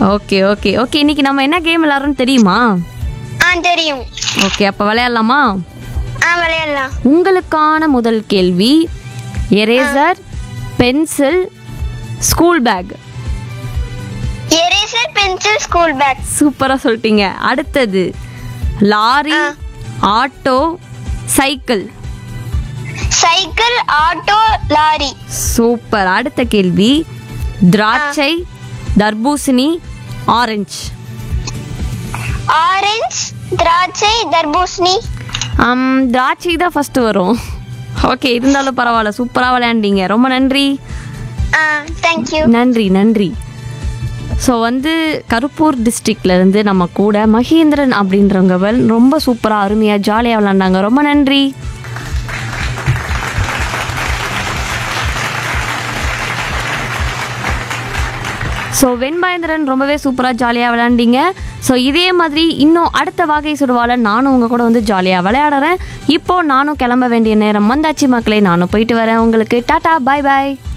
okay okay okay இன்னைக்கு நம்ம என்ன கேம் விளாட்றோம்னு தெரியுமா ஆ தெரியும் ஓகே அப்போ விளையாடலாமா ஆ விளையாடலாம் உங்களுக்கான முதல் கேள்வி eraser pencil school bag eraser pencil school bag சூப்பராக சொல்லிட்டீங்க அடுத்தது lorry auto cycle cycle auto lorry super அடுத்த கேள்வி திராட்சை தர்பூசணி ஆரஞ்சு ஆரஞ்சு திராட்சை தர்பூசணி ஆம், திராட்சை தான் ஃபர்ஸ்ட் வரும் ஓகே இருந்தாலும் பரவாயில்ல சூப்பராக விளையாண்டீங்க ரொம்ப நன்றி ஆ தேங்க்யூ நன்றி நன்றி ஸோ வந்து கருப்பூர் டிஸ்ட்ரிக்ட்ல இருந்து நம்ம கூட மகேந்திரன் அப்படின்றவங்க வெல்- ரொம்ப சூப்பராக அருமையாக ஜாலியாக விளாண்டாங்க ரொம்ப நன்றி ஸோ வெண்மகேந்திரன் ரொம்பவே சூப்பராக ஜாலியாக விளையாண்டீங்க ஸோ இதே மாதிரி இன்னும் அடுத்த வகை சுடுவால நானும் உங்கள் கூட வந்து ஜாலியாக விளையாடுறேன் இப்போ நானும் கிளம்ப வேண்டிய நேரம் வந்தாச்சு மக்களே நானும் போயிட்டு வரேன் உங்களுக்கு டாடா பாய் பாய்